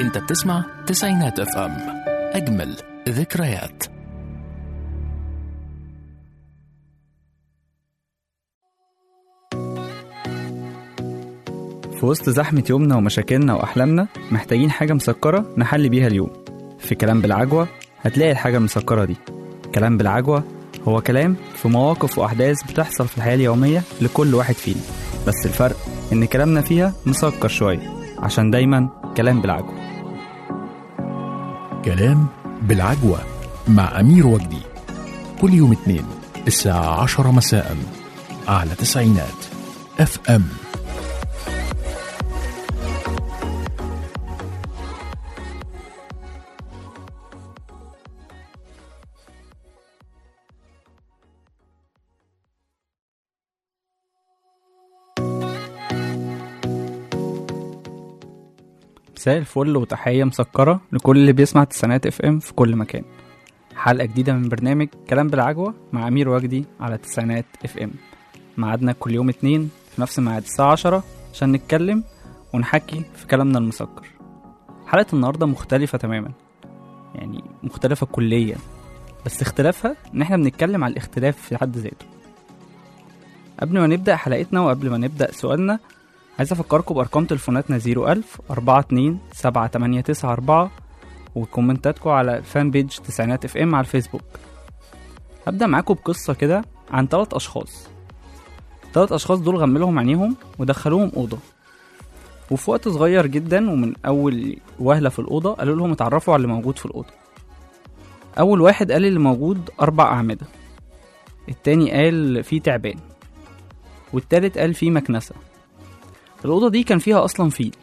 انت بتسمع تسعينات اف ام اجمل ذكريات في وسط زحمة يومنا ومشاكلنا وأحلامنا محتاجين حاجة مسكرة نحل بيها اليوم في كلام بالعجوة هتلاقي الحاجة المسكرة دي كلام بالعجوة هو كلام في مواقف وأحداث بتحصل في الحياة اليومية لكل واحد فينا بس الفرق إن كلامنا فيها مسكر شوية عشان دايما كلام بالعجوة كلام بالعجوة مع أمير وجدي كل يوم اثنين الساعة عشرة مساء على تسعينات اف ام مساء الفل وتحية مسكرة لكل اللي بيسمع تسعينات اف ام في كل مكان حلقة جديدة من برنامج كلام بالعجوة مع أمير وجدي على تسعينات اف ام ميعادنا كل يوم اتنين في نفس الميعاد الساعة عشرة عشان نتكلم ونحكي في كلامنا المسكر حلقة النهاردة مختلفة تماما يعني مختلفة كليا بس اختلافها ان احنا بنتكلم على الاختلاف في حد ذاته قبل ما نبدأ حلقتنا وقبل ما نبدأ سؤالنا عايز افكركم بارقام تليفوناتنا 01000 42 7894 وكومنتاتكم على الفان بيج تسعينات اف ام على الفيسبوك هبدأ معاكم بقصة كده عن ثلاث أشخاص ثلاث أشخاص دول غملهم عينيهم ودخلوهم أوضة وفي وقت صغير جدا ومن أول وهلة في الأوضة قالوا لهم اتعرفوا على اللي موجود في الأوضة أول واحد قال اللي موجود أربع أعمدة التاني قال فيه تعبان والتالت قال فيه مكنسة الأوضة دي كان فيها أصلا فيل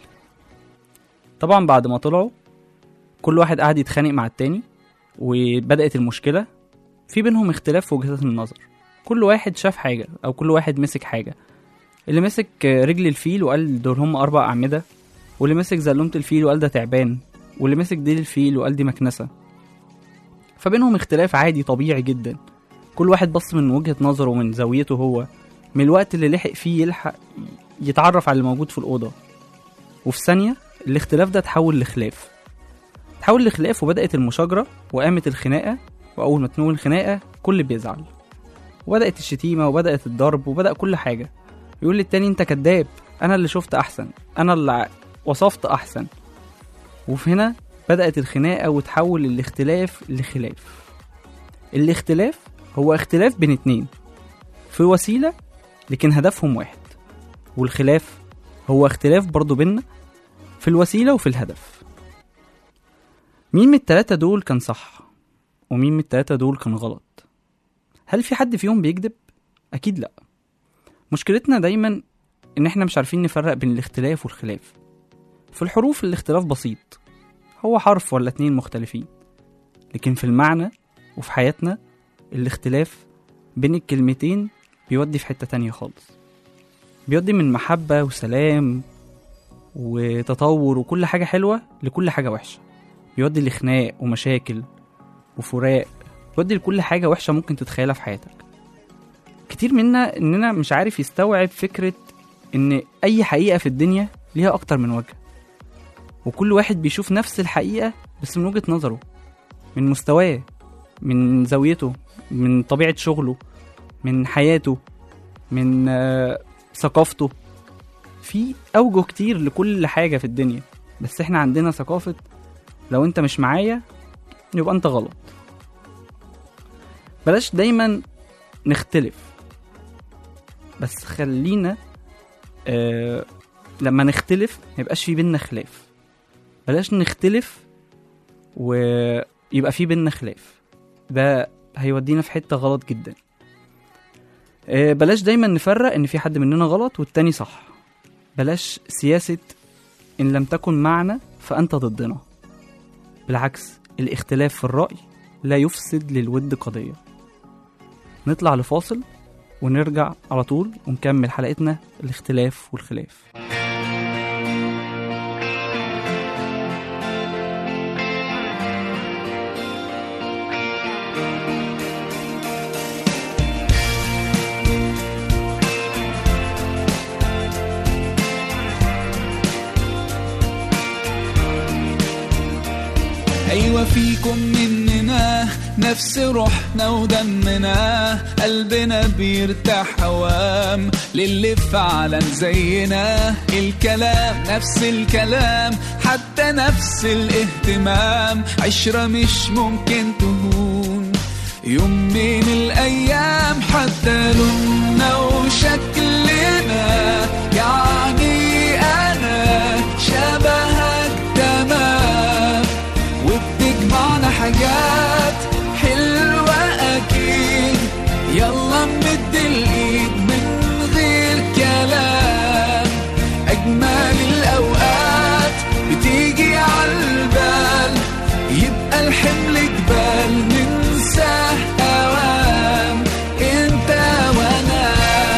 طبعا بعد ما طلعوا كل واحد قعد يتخانق مع التاني وبدأت المشكلة في بينهم اختلاف في وجهات النظر كل واحد شاف حاجة أو كل واحد مسك حاجة اللي مسك رجل الفيل وقال دول هم أربع أعمدة واللي مسك زلومة الفيل وقال ده تعبان واللي مسك ديل الفيل وقال دي مكنسة فبينهم اختلاف عادي طبيعي جدا كل واحد بص من وجهة نظره ومن زاويته هو من الوقت اللي لحق فيه يلحق يتعرف على اللي موجود في الأوضة وفي ثانية الاختلاف ده اتحول لخلاف اتحول لخلاف وبدأت المشاجرة وقامت الخناقة وأول ما تنول الخناقة كل بيزعل وبدأت الشتيمة وبدأت الضرب وبدأ كل حاجة يقول للتاني انت كذاب انا اللي شفت احسن انا اللي وصفت احسن وفي هنا بدأت الخناقة وتحول الاختلاف لخلاف الاختلاف هو اختلاف بين اتنين في وسيلة لكن هدفهم واحد والخلاف هو اختلاف برضو بينا في الوسيلة وفي الهدف مين من التلاتة دول كان صح ومين من التلاتة دول كان غلط هل في حد فيهم بيكذب أكيد لأ مشكلتنا دايما إن إحنا مش عارفين نفرق بين الاختلاف والخلاف في الحروف الاختلاف بسيط هو حرف ولا اتنين مختلفين لكن في المعنى وفي حياتنا الاختلاف بين الكلمتين بيودي في حتة تانية خالص بيودي من محبة وسلام وتطور وكل حاجة حلوة لكل حاجة وحشة بيودي لخناق ومشاكل وفراق بيودي لكل حاجة وحشة ممكن تتخيلها في حياتك كتير منا اننا مش عارف يستوعب فكرة ان اي حقيقة في الدنيا ليها اكتر من وجه وكل واحد بيشوف نفس الحقيقة بس من وجهة نظره من مستواه من زاويته من طبيعة شغله من حياته من آه، ثقافته في أوجه كتير لكل حاجة في الدنيا بس احنا عندنا ثقافة لو انت مش معايا يبقى انت غلط بلاش دايما نختلف بس خلينا آه لما نختلف ميبقاش في بينا خلاف بلاش نختلف ويبقى في بينا خلاف ده هيودينا في حتة غلط جدا آه بلاش دايما نفرق ان في حد مننا غلط والتاني صح بلاش سياسة ان لم تكن معنا فانت ضدنا بالعكس الاختلاف في الرأي لا يفسد للود قضية نطلع لفاصل ونرجع على طول ونكمل حلقتنا الاختلاف والخلاف أيوة فيكم مننا نفس روحنا ودمنا قلبنا بيرتاح هوام للي فعلا زينا الكلام نفس الكلام حتى نفس الاهتمام عشرة مش ممكن تهون يوم من الأيام حتى لوننا وشكلنا يعني أنا شبهك تمام وبتجمعنا حاجات حلوة أكيد يلا نمد الإيد من غير كلام أجمل الأوقات بتيجي عالبال يبقى الحمل جبال ننساه أوام انت وانا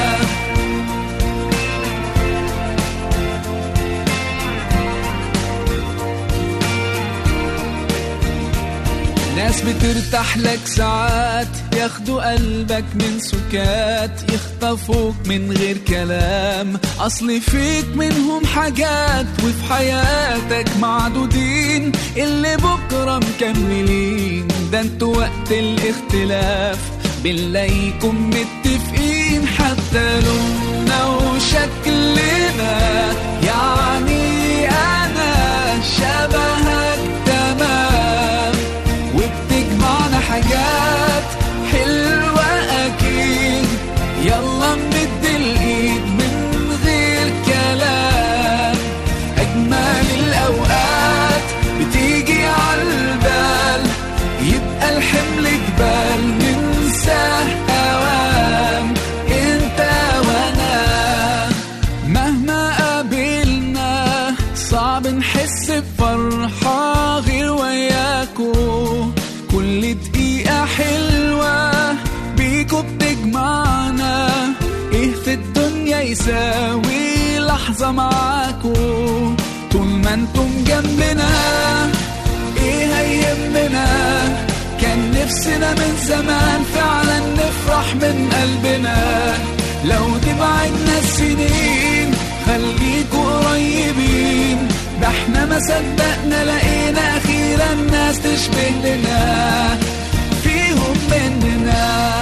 ناس بترتاح لك ساعات ياخدوا قلبك من سكات يخطفوك من غير كلام اصل فيك منهم حاجات وفي حياتك معدودين اللي بكره مكملين ده انتوا وقت الاختلاف بنلاقيكم متفقين حتى لوننا وشكلنا يعني انا شبهك تمام وبتجمعنا حاجات حلوة أكيد يلا نمد الإيد من غير كلام أجمل الأوقات بتيجي عالبال يبقى الحمل جبال ننساه أوام انت وانا مهما قابلنا صعب نحس بفرحة غير وياكو كل دقيقة حلوة بيكو بتجمعنا ايه في الدنيا يساوي لحظة معاكو طول ما انتم جنبنا ايه هيهمنا كان نفسنا من زمان فعلا نفرح من قلبنا لو تبعدنا السنين خليكوا قريبين ده احنا ما صدقنا لقينا اخيرا ناس تشبه لنا فيهم مننا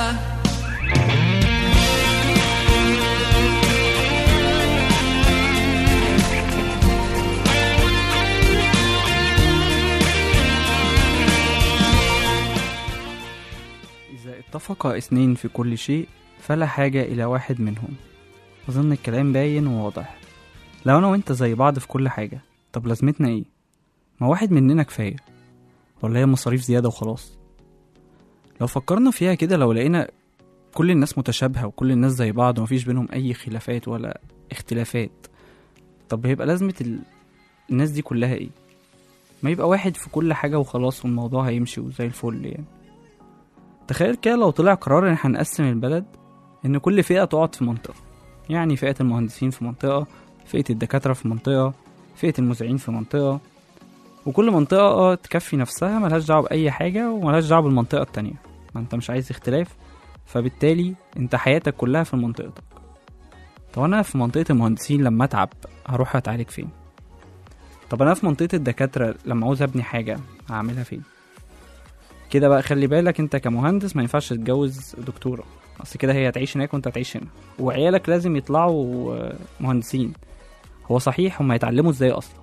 إذا اتفق اثنين في كل شيء فلا حاجة إلى واحد منهم أظن الكلام باين وواضح لو أنا وأنت زي بعض في كل حاجة طب لازمتنا إيه؟ ما واحد مننا كفاية ولا هي مصاريف زيادة وخلاص لو فكرنا فيها كده لو لقينا كل الناس متشابهة وكل الناس زي بعض ومفيش بينهم أي خلافات ولا اختلافات طب هيبقى لازمة ال... الناس دي كلها إيه؟ ما يبقى واحد في كل حاجة وخلاص والموضوع هيمشي وزي الفل يعني تخيل كده لو طلع قرار ان هنقسم البلد ان كل فئة تقعد في منطقة يعني فئة المهندسين في منطقة فئة الدكاترة في منطقة فئة المذيعين في منطقة وكل منطقة اه تكفي نفسها ملهاش دعوة بأي حاجة وملهاش دعوة بالمنطقة التانية ما انت مش عايز اختلاف فبالتالي انت حياتك كلها في منطقتك طب انا في منطقة المهندسين لما اتعب هروح اتعالج فين طب انا في منطقة الدكاترة لما عاوز ابني حاجة هعملها فين كده بقى خلي بالك انت كمهندس ما ينفعش تتجوز دكتورة اصل كده هي هتعيش هناك وانت هتعيش هنا وعيالك لازم يطلعوا آه، مهندسين هو صحيح هم هيتعلموا ازاي اصلا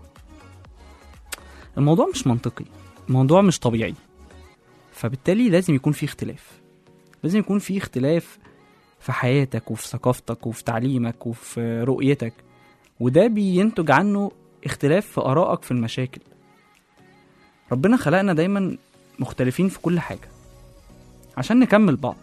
الموضوع مش منطقي الموضوع مش طبيعي فبالتالي لازم يكون في اختلاف لازم يكون في اختلاف في حياتك وفي ثقافتك وفي تعليمك وفي رؤيتك وده بينتج عنه اختلاف في آرائك في المشاكل ربنا خلقنا دايما مختلفين في كل حاجة عشان نكمل بعض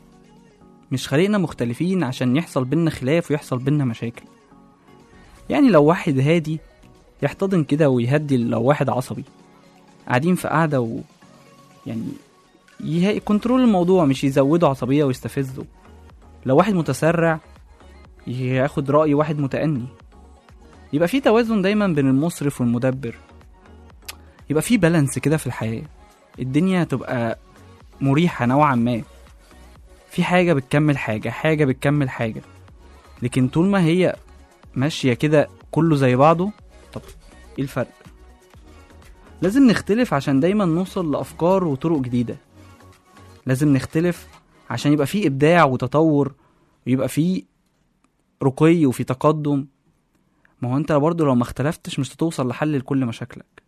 مش خلقنا مختلفين عشان يحصل بينا خلاف ويحصل بينا مشاكل يعني لو واحد هادي يحتضن كده ويهدي لو واحد عصبي قاعدين في قعدة و يعني يه- كنترول الموضوع مش يزودوا عصبية ويستفزوا لو واحد متسرع ياخد رأي واحد متأني يبقى في توازن دايما بين المسرف والمدبر يبقى في بالانس كده في الحياة الدنيا تبقى مريحة نوعا ما في حاجة بتكمل حاجة حاجة بتكمل حاجة لكن طول ما هي ماشية كده كله زي بعضه طب ايه الفرق لازم نختلف عشان دايما نوصل لأفكار وطرق جديدة لازم نختلف عشان يبقى فيه إبداع وتطور ويبقى فيه رقي وفي تقدم ما هو انت برضه لو ما اختلفتش مش هتوصل لحل لكل مشاكلك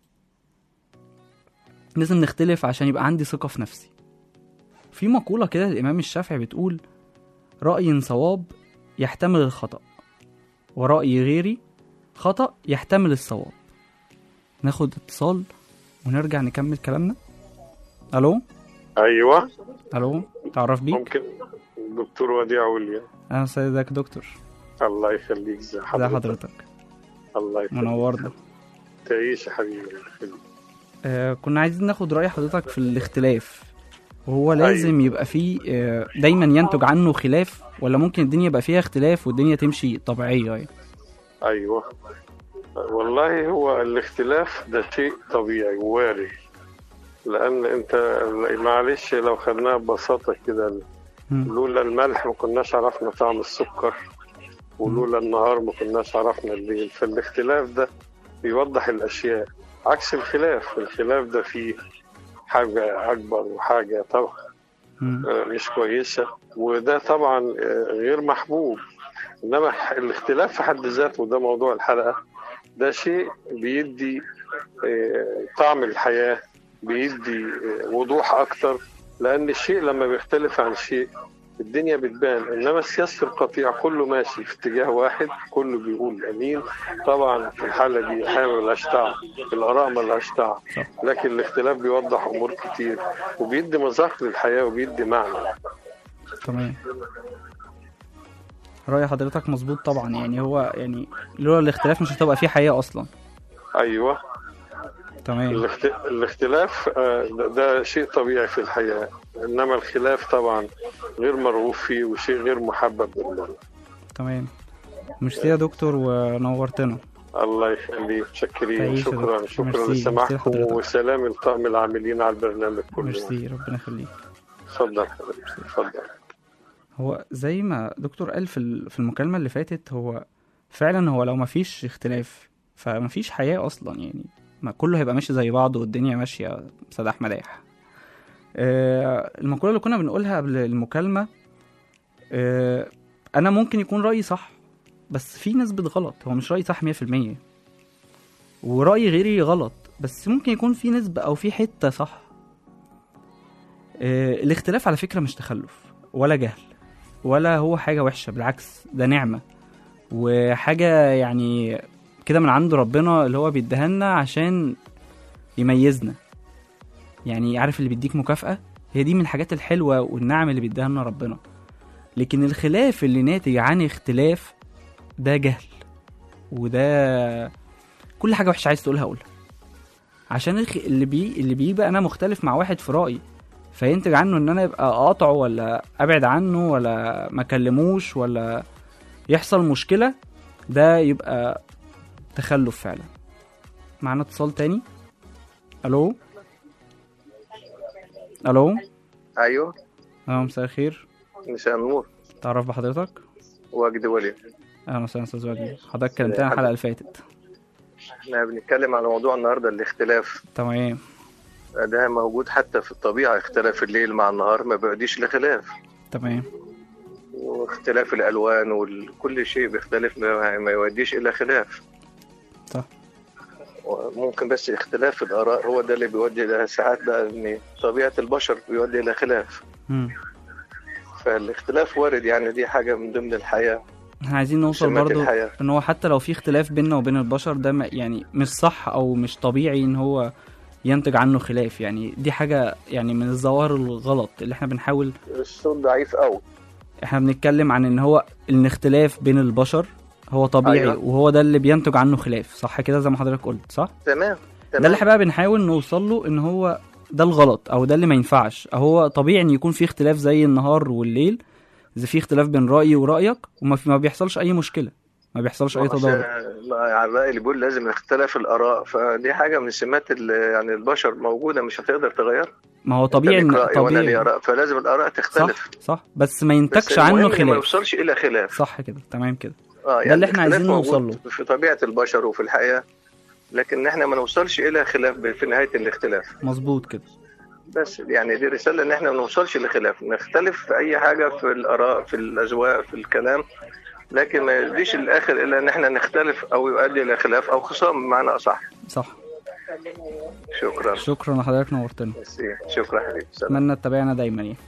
لازم نختلف عشان يبقى عندي ثقة في نفسي في مقولة كده الإمام الشافعي بتقول رأي صواب يحتمل الخطأ ورأي غيري خطأ يحتمل الصواب ناخد اتصال ونرجع نكمل كلامنا ألو ايوه ألو تعرف بيك ممكن دكتور وديع وليا أنا سيدك دكتور الله يخليك زي ازي حضرتك حضرتك الله يخليك منورنا تعيش يا حبيبي الله يخليك. آه كنا عايزين ناخد رأي حضرتك في الاختلاف وهو لازم يبقى فيه آه دايما ينتج عنه خلاف ولا ممكن الدنيا يبقى فيها اختلاف والدنيا تمشي طبيعية يعني ايوه والله هو الاختلاف ده شيء طبيعي ووارد لان انت معلش لو خدناها ببساطه كده مم. لولا الملح ما كناش عرفنا طعم السكر ولولا النهار ما كناش عرفنا الليل فالاختلاف ده بيوضح الاشياء عكس الخلاف الخلاف ده فيه حاجه اكبر وحاجه طبعا مم. آه، مش كويسه وده طبعا آه، غير محبوب انما ح- الاختلاف في حد ذاته وده موضوع الحلقه ده شيء بيدي آه، طعم الحياه بيدي آه، وضوح اكتر لان الشيء لما بيختلف عن شيء الدنيا بتبان انما سياسه القطيع كله ماشي في اتجاه واحد كله بيقول امين طبعا في الحاله دي احيانا ملهاش طعم الاراء ملهاش طعم صح. لكن الاختلاف بيوضح امور كتير وبيدي مذاق للحياه وبيدي معنى تمام رأي حضرتك مظبوط طبعا يعني هو يعني لولا الاختلاف مش هتبقى فيه حياة أصلا ايوه تمام الاخت... الاختلاف آه، ده, ده شيء طبيعي في الحياه انما الخلاف طبعا غير مرغوب فيه وشيء غير محبب لله تمام ميرسي يا دكتور ونورتنا الله يخليك متشكرين تعيش يا شكرا دكتور. شكرا ميرسي. لسماحكم ميرسي لحضرتك. وسلام لطاقم العاملين على البرنامج كله ميرسي ربنا يخليك اتفضل حضرتك اتفضل هو زي ما دكتور قال في ال- في المكالمة اللي فاتت هو فعلا هو لو مفيش اختلاف فمفيش حياة أصلا يعني ما كله هيبقى ماشي زي بعضه والدنيا ماشية سداح مداح آه، المقولة اللي كنا بنقولها قبل المكالمة آه، أنا ممكن يكون رأيي صح بس في نسبة غلط هو مش رأيي صح مية في المية ورأي غيري غلط بس ممكن يكون في نسبة أو في حتة صح آه، الاختلاف على فكرة مش تخلف ولا جهل ولا هو حاجة وحشة بالعكس ده نعمة وحاجة يعني كده من عند ربنا اللي هو بيديها لنا عشان يميزنا يعني عارف اللي بيديك مكافأة هي دي من الحاجات الحلوة والنعم اللي بيديها لنا ربنا لكن الخلاف اللي ناتج عن اختلاف ده جهل وده كل حاجة وحشة عايز تقولها قولها عشان الخ... اللي بي اللي بيبقى انا مختلف مع واحد في رأيي فينتج عنه ان انا ابقى اقاطعه ولا ابعد عنه ولا ما اكلموش ولا يحصل مشكله ده يبقى تخلف فعلا معانا اتصال تاني الو الو ايوه اه مساء الخير مساء النور تعرف بحضرتك وجد ولي اهلا وسهلا استاذ وجدي حضرتك كلمتنا الحلقه اللي فاتت احنا بنتكلم على موضوع النهارده الاختلاف تمام ده موجود حتى في الطبيعه اختلاف الليل مع النهار ما بيؤديش لخلاف تمام واختلاف الالوان وكل شيء بيختلف ما ما يؤديش الى خلاف صح. ممكن بس اختلاف الاراء هو ده اللي بيؤدي الى ساعات بقى ان طبيعه البشر بيؤدي الى خلاف مم. فالاختلاف وارد يعني دي حاجه من ضمن الحياه احنا عايزين نوصل سمات برضو الحياه ان هو حتى لو في اختلاف بيننا وبين البشر ده ما- يعني مش صح او مش طبيعي ان هو ينتج عنه خلاف يعني دي حاجة يعني من الظواهر الغلط اللي احنا بنحاول الصوت ضعيف قوي احنا بنتكلم عن ان هو الاختلاف بين البشر هو طبيعي أيوة. وهو ده اللي بينتج عنه خلاف صح كده زي ما حضرتك قلت صح تمام ده اللي تمام احنا بقى بنحاول نوصل له ان هو ده الغلط او ده اللي ما ينفعش هو طبيعي ان يكون في اختلاف زي النهار والليل اذا في اختلاف بين رايي ورايك وما في ما بيحصلش اي مشكله ما بيحصلش اي تضارب عشان- ما- يعني الرأي اللي بيقول لازم اختلاف الآراء فدي حاجة من سمات ال- يعني البشر موجودة مش هتقدر تغير ما هو طبيعي أنت ليك ان رأي وأنا لي طبيعي آراء فلازم الآراء صح تختلف صح بس ما بس ينتجش عنه المهم إن ما خلاف يوصلش إلى خلاف صح كده تمام كده اه ده اللي إحنا الاختلاف عايزين نوصل موجود في طبيعة البشر وفي الحياة لكن احنا ما نوصلش الى خلاف في نهايه الاختلاف مظبوط كده بس يعني دي رساله ان احنا ما نوصلش لخلاف نختلف في اي حاجه في الاراء في الاذواق في الكلام لكن ما يجيش الاخر الا ان احنا نختلف او يؤدي الى خلاف او خصام بمعنى اصح صح شكرا شكرا لحضرتك نورتنا ميرسي. شكرا حبيبي سلام. اتمنى تتابعنا دايما يعني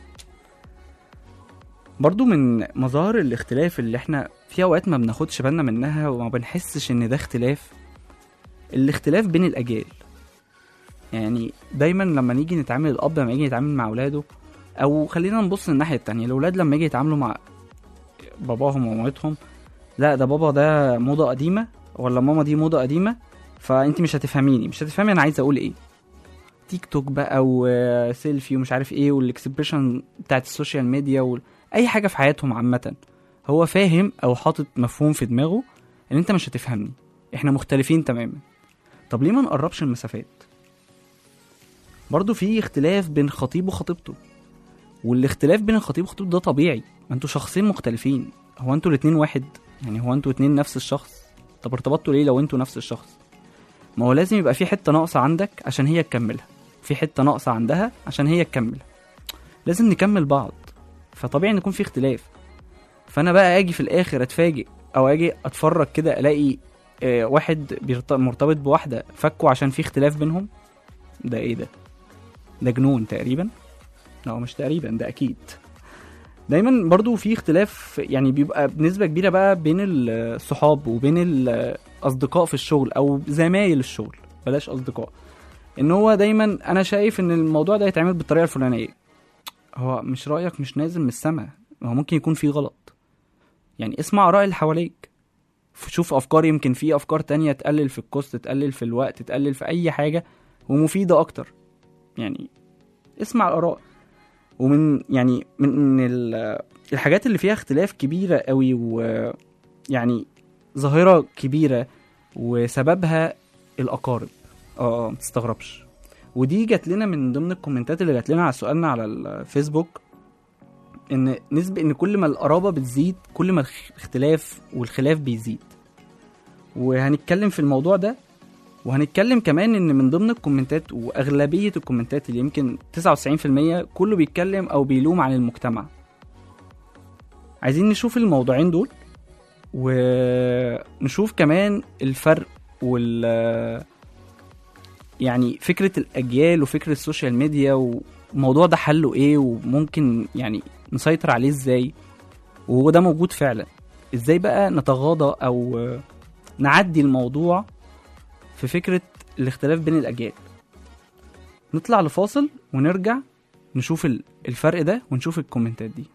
برضو من مظاهر الاختلاف اللي احنا في اوقات ما بناخدش بالنا منها وما بنحسش ان ده اختلاف الاختلاف بين الاجيال يعني دايما لما نيجي نتعامل الاب لما يجي يتعامل مع اولاده او خلينا نبص الناحيه التانية الاولاد لما يجي يتعاملوا مع باباهم ومامتهم لا ده بابا ده موضه قديمه ولا ماما دي موضه قديمه فانت مش هتفهميني مش هتفهمي انا عايز اقول ايه تيك توك بقى وسيلفي ومش عارف ايه والاكسبريشن بتاعت السوشيال ميديا و... اي حاجه في حياتهم عامه هو فاهم او حاطط مفهوم في دماغه ان انت مش هتفهمني احنا مختلفين تماما طب ليه ما نقربش المسافات برضو في اختلاف بين خطيب وخطيبته والاختلاف بين الخطيب وخطيبته ده طبيعي ما انتوا شخصين مختلفين هو انتوا الاتنين واحد يعني هو انتوا اتنين نفس الشخص طب ارتبطتوا ليه لو انتوا نفس الشخص ما هو لازم يبقى في حته ناقصه عندك عشان هي تكملها في حته ناقصه عندها عشان هي تكمل لازم نكمل بعض فطبيعي ان يكون في اختلاف فانا بقى اجي في الاخر اتفاجئ او اجي اتفرج كده الاقي آه، واحد بيرت- مرتبط بواحده فكوا عشان في اختلاف بينهم ده ايه ده ده جنون تقريبا لا هو مش تقريبا ده اكيد دايما برضو في اختلاف يعني بيبقى بنسبه كبيره بقى بين الصحاب وبين الاصدقاء في الشغل او زمايل الشغل بلاش اصدقاء ان هو دايما انا شايف ان الموضوع ده يتعمل بالطريقه الفلانيه هو مش رايك مش نازل من السماء هو ممكن يكون في غلط يعني اسمع اراء اللي حواليك شوف افكار يمكن في افكار تانية تقلل في الكوست تقلل في الوقت تقلل في اي حاجه ومفيده اكتر يعني اسمع الاراء ومن يعني من ال- الحاجات اللي فيها اختلاف كبيره قوي ويعني ظاهره كبيره وسببها الاقارب اه اه متستغربش ودي جات لنا من ضمن الكومنتات اللي جات لنا على سؤالنا على الفيسبوك ان نسبة ان كل ما القرابة بتزيد كل ما الاختلاف والخلاف بيزيد وهنتكلم في الموضوع ده وهنتكلم كمان ان من ضمن الكومنتات واغلبية الكومنتات اللي يمكن 99% كله بيتكلم او بيلوم عن المجتمع عايزين نشوف الموضوعين دول ونشوف كمان الفرق وال يعني فكرة الأجيال وفكرة السوشيال ميديا والموضوع ده حله إيه وممكن يعني نسيطر عليه إزاي وده موجود فعلا إزاي بقى نتغاضى أو نعدي الموضوع في فكرة الاختلاف بين الأجيال نطلع لفاصل ونرجع نشوف ال- الفرق ده ونشوف الكومنتات دي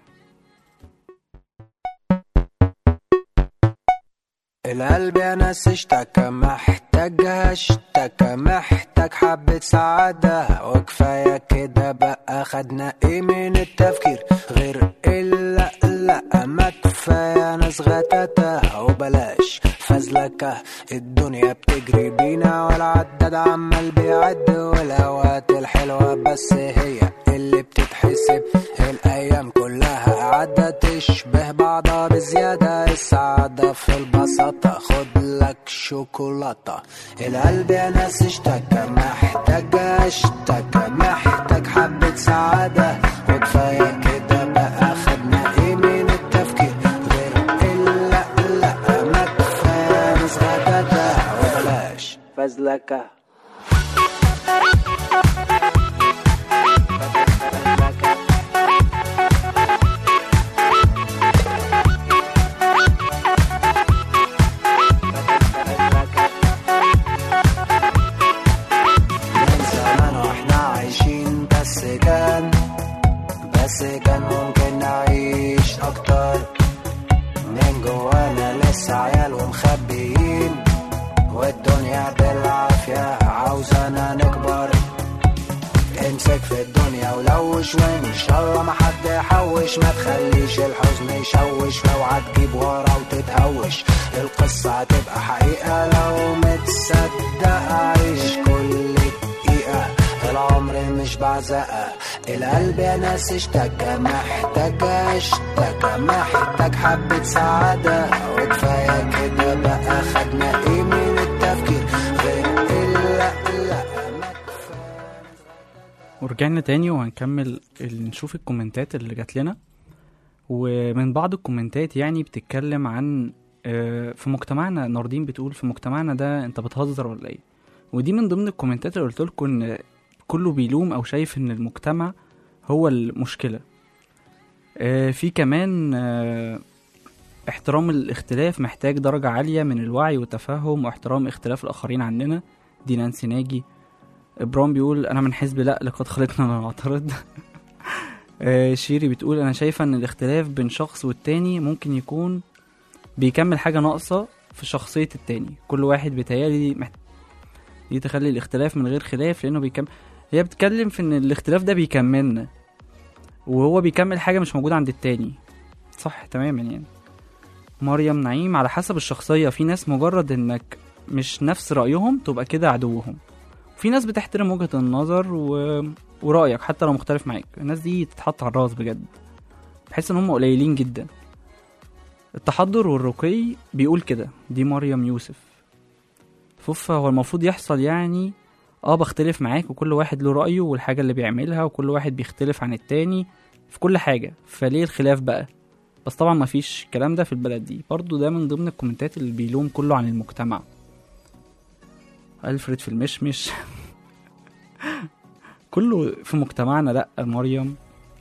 القلب يا ناس اشتكى محتاجها اشتكى محتاج حبة سعادة وكفاية كده بقى خدنا ايه من التفكير غير الا لا ما كفاية ناس غتاتة وبلاش فزلكة الدنيا بتجري بينا والعداد عمال بيعد والاوقات الحلوة بس هي اللي بتتحسب الايام كلها قاعدة تشبه بعضها بزيادة السعادة في البساطة خد لك شوكولاتة القلب يا ناس اشتكى محتاج اشتكى محتاج حبة سعادة وكفاية كده بقى خدنا ايه من التفكير غير الا لا ما كفاية ناس غداتة وبلاش فزلكة من زمان واحنا عايشين بس كان بس كان ممكن نعيش اكتر من جوانا لسه عيال ومخبيين والدنيا بالعافية عاوزانا نكبر امسك في الدنيا ولوش وان شاء الله ما حد يحوش ما تخليش الحزن يشوش لو هتجيب ورا وتتهوش القصة هتبقى حقيقة لو متصدق عيش كل دقيقة العمر مش بعزقة القلب يا ناس اشتكى محتاج اشتكى محتاج حبة سعادة وكفاية كده بقى خدنا ايه من التفكير غير ورجعنا تاني وهنكمل ال- نشوف الكومنتات اللي جات لنا ومن بعض الكومنتات يعني بتتكلم عن آه، في مجتمعنا ناردين بتقول في مجتمعنا ده انت بتهزر ولا ايه ودي من ضمن الكومنتات اللي قلت لكم ان كله بيلوم او شايف ان المجتمع هو المشكله آه، في كمان آه، احترام الاختلاف محتاج درجة عالية من الوعي والتفهم واحترام اختلاف الآخرين عننا دي نانسي ناجي إبرام بيقول أنا من حزب لأ لقد خلقنا نعترض آه، شيري بتقول أنا شايفة إن الاختلاف بين شخص والتاني ممكن يكون بيكمل حاجة ناقصة في شخصية التاني كل واحد بيتهيألي محت... دي تخلي الاختلاف من غير خلاف لأنه بيكمل هي بتتكلم في إن الاختلاف ده بيكملنا وهو بيكمل حاجة مش موجودة عند التاني صح تماما يعني مريم نعيم على حسب الشخصية في ناس مجرد انك مش نفس رأيهم تبقى كده عدوهم في ناس بتحترم وجهة النظر و... ورأيك حتى لو مختلف معاك الناس دي تتحط على الراس بجد بحس ان هم قليلين جدا التحضر والرقي بيقول كده دي مريم يوسف فوفا هو المفروض يحصل يعني اه بختلف معاك وكل واحد له رأيه والحاجة اللي بيعملها وكل واحد بيختلف عن التاني في كل حاجة فليه الخلاف بقى بس طبعا ما فيش الكلام ده في البلد دي برضو ده من ضمن الكومنتات اللي بيلوم كله عن المجتمع ألفريد في المشمش كله في مجتمعنا لأ مريم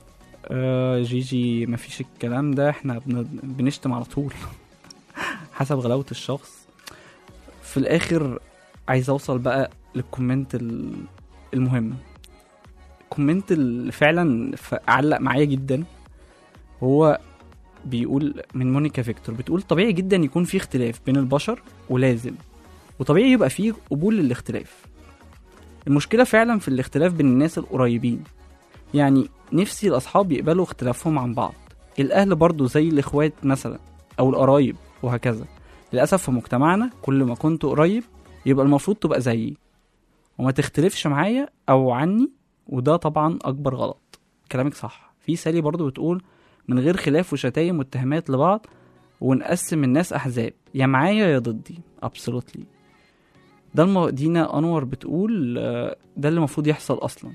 آه جيجي ما فيش الكلام ده احنا بن- بنشتم على طول حسب غلاوة الشخص في الآخر عايز أوصل بقى للكومنت ال- المهم الكومنت اللي فعلا ف- علق معايا جدا هو بيقول من مونيكا فيكتور بتقول طبيعي جدا يكون في اختلاف بين البشر ولازم وطبيعي يبقى فيه قبول للاختلاف المشكلة فعلا في الاختلاف بين الناس القريبين يعني نفسي الأصحاب يقبلوا اختلافهم عن بعض الأهل برضو زي الإخوات مثلا أو القرايب وهكذا للأسف في مجتمعنا كل ما كنت قريب يبقى المفروض تبقى زيي وما تختلفش معايا أو عني وده طبعا أكبر غلط كلامك صح في سالي برضو بتقول من غير خلاف وشتايم واتهامات لبعض ونقسم الناس احزاب يا معايا يا ضدي ابسولوتلي ده الم... دينا انور بتقول آه، ده اللي المفروض يحصل اصلا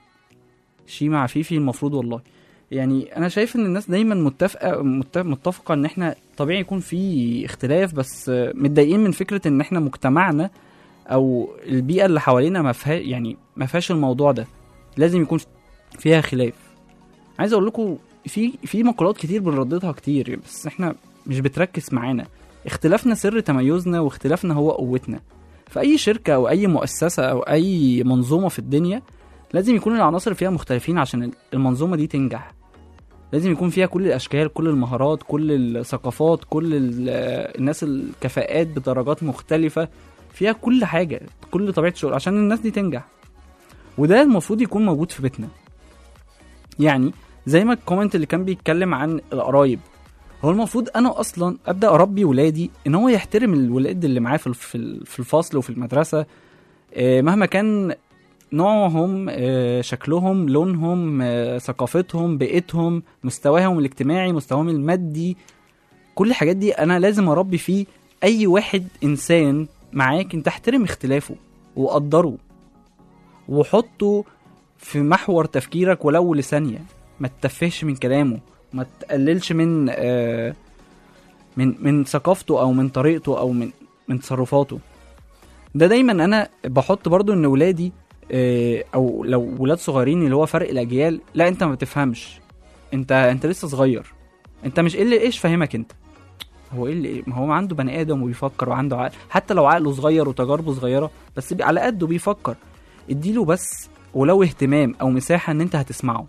شيما عفيفي المفروض والله يعني انا شايف ان الناس دايما متفقه مت- متفقه ان احنا طبيعي يكون في اختلاف بس آه، متضايقين من فكره ان احنا مجتمعنا او البيئه اللي حوالينا ما فيها يعني ما فيهاش الموضوع ده لازم يكون فيها خلاف عايز اقول لكم في في مقولات كتير بنرددها كتير بس احنا مش بتركز معانا اختلافنا سر تميزنا واختلافنا هو قوتنا في اي شركه او اي مؤسسه او اي منظومه في الدنيا لازم يكون العناصر فيها مختلفين عشان المنظومه دي تنجح لازم يكون فيها كل الاشكال كل المهارات كل الثقافات كل ال- الناس الكفاءات بدرجات مختلفه فيها كل حاجه كل طبيعه الشغل عشان الناس دي تنجح وده المفروض يكون موجود في بيتنا يعني زي ما الكومنت اللي كان بيتكلم عن القرايب هو المفروض انا اصلا ابدا اربي ولادي ان هو يحترم الولاد اللي معاه في الف- في ال- في الفصل وفي المدرسه آه، مهما كان نوعهم آه، شكلهم لونهم آه، ثقافتهم بيئتهم مستواهم الاجتماعي مستواهم المادي كل الحاجات دي انا لازم اربي فيه اي واحد انسان معاك انت احترم اختلافه وقدره وحطه في محور تفكيرك ولو لثانيه ما تتفهش من كلامه ما تقللش من آه من من ثقافته او من طريقته او من من تصرفاته ده دايما انا بحط برضو ان ولادي آه او لو ولاد صغيرين اللي هو فرق الاجيال لا انت ما بتفهمش انت انت لسه صغير انت مش ايه اللي ايش فاهمك انت هو ايه اللي ما هو عنده بني ادم وبيفكر وعنده عقل حتى لو عقله صغير وتجاربه صغيره بس بي- على قده بيفكر اديله بس ولو اهتمام او مساحه ان انت هتسمعه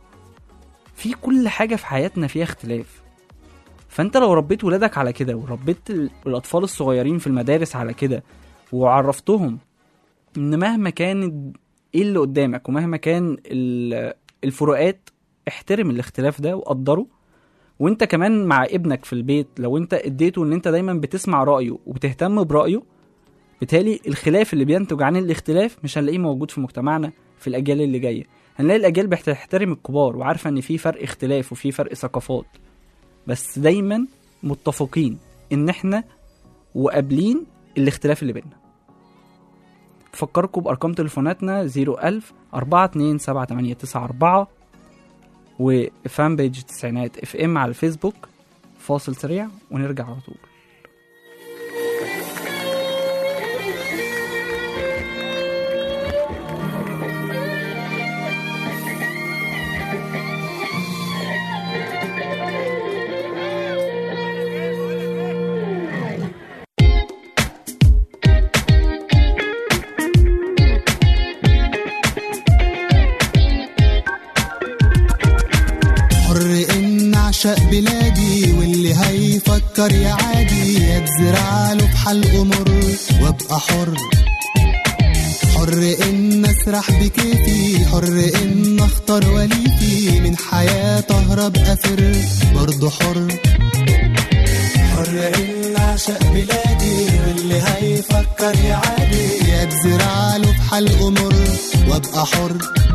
في كل حاجه في حياتنا فيها اختلاف فانت لو ربيت ولادك على كده وربيت ال- الاطفال الصغيرين في المدارس على كده وعرفتهم ان مهما كان ايه اللي قدامك ومهما كان ال- الفروقات احترم الاختلاف ده وقدره وانت كمان مع ابنك في البيت لو انت اديته ان انت دايما بتسمع رايه وبتهتم برايه بالتالي الخلاف اللي بينتج عن الاختلاف مش هنلاقيه موجود في مجتمعنا في الاجيال اللي جايه هنلاقي الاجيال بتحترم الكبار وعارفه ان في فرق اختلاف وفي فرق ثقافات بس دايما متفقين ان احنا وقابلين الاختلاف اللي بيننا بفكركم بأرقام تليفوناتنا 01000 4278894 وفان بيج تسعينات اف ام على الفيسبوك فاصل سريع ونرجع على طول حر ان اعشق بلادي واللي هيفكر يا عادي يتزرع له بحلقه مر وابقى حر حر ان اسرح بكيفي حر ان اختار وليفي من حياة اهرب افر برضه حر حر ان اعشق بلادي واللي هيفكر يا عادي يتزرع له بحلقه مر وابقى حر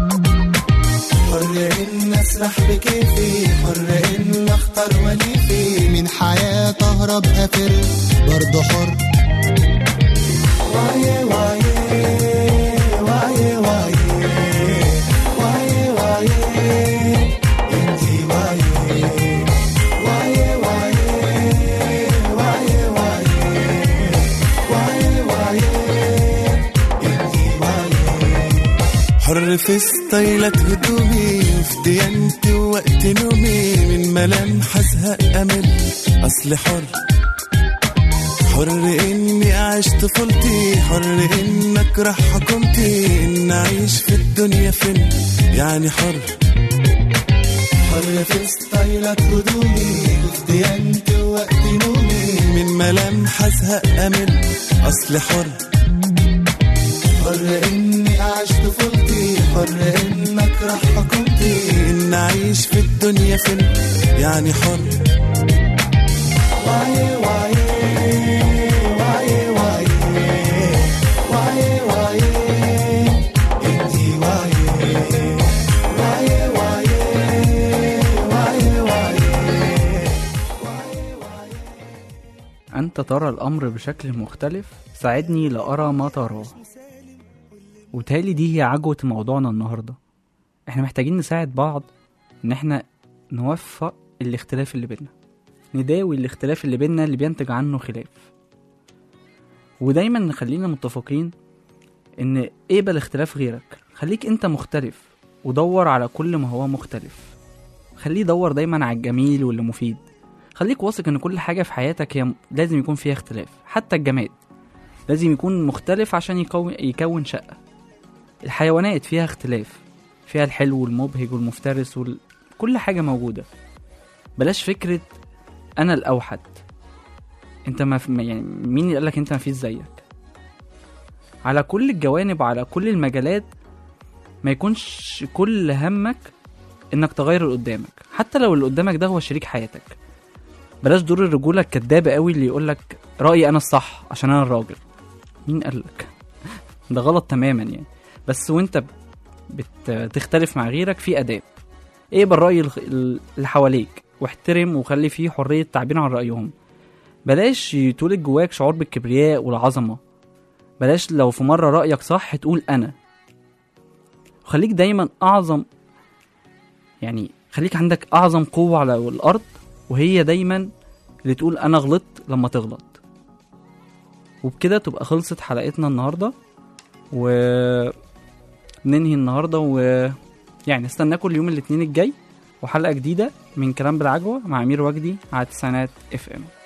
حر ان اسرح بكيفي حر ان اختار وليفي من حياة اهرب افر برضه حر واي واي واي واي واي واي انتي واي واي واي واي واي واي واي انتي واي حر في ستايلات هدومي وفي ديانتي ووقت نومي من ملامح ازهق امل اصل حر حر اني اعيش طفولتي حر ان اكره حكومتي ان اعيش في الدنيا فين يعني حر حر في ستايلات هدومي وفي ديانتي ووقت نومي من ملامح ازهق امل اصل حر حر اني اعيش طفولتي حر ان اكره حكومتي ان اعيش في الدنيا فين يعني حر واي واي واي واي واي واي انتي واي واي واي واي واي أنت ترى الأمر بشكل مختلف ساعدني لأرى ما تراه وتالي دي هي عجوة موضوعنا النهاردة احنا محتاجين نساعد بعض ان احنا نوفق الاختلاف اللي بينا نداوي الاختلاف اللي بينا اللي بينتج عنه خلاف ودايما نخلينا متفقين ان اقبل اختلاف غيرك خليك انت مختلف ودور على كل ما هو مختلف خليه يدور دايما على الجميل واللي مفيد خليك واثق ان كل حاجة في حياتك هي لازم يكون فيها اختلاف حتى الجماد لازم يكون مختلف عشان يكون, يكون شقة الحيوانات فيها اختلاف فيها الحلو والمبهج والمفترس وال... كل حاجة موجودة بلاش فكرة أنا الأوحد أنت ما في... يعني مين اللي قالك أنت ما فيش زيك على كل الجوانب على كل المجالات ما يكونش كل همك انك تغير اللي قدامك حتى لو اللي قدامك ده هو شريك حياتك بلاش دور الرجوله الكدابه قوي اللي يقولك رايي انا الصح عشان انا الراجل مين قالك ده غلط تماما يعني بس وانت بتختلف مع غيرك في اداب اقبل راي الخ- اللي حواليك واحترم وخلي فيه حريه تعبير عن رايهم بلاش يتولد جواك شعور بالكبرياء والعظمه بلاش لو في مره رايك صح تقول انا وخليك دايما اعظم يعني خليك عندك اعظم قوه على الارض وهي دايما اللي تقول انا غلطت لما تغلط وبكده تبقى خلصت حلقتنا النهارده و ننهي النهارده و يعني استناكم اليوم الاثنين الجاي وحلقه جديده من كلام بالعجوه مع امير وجدي على تسعينات اف ام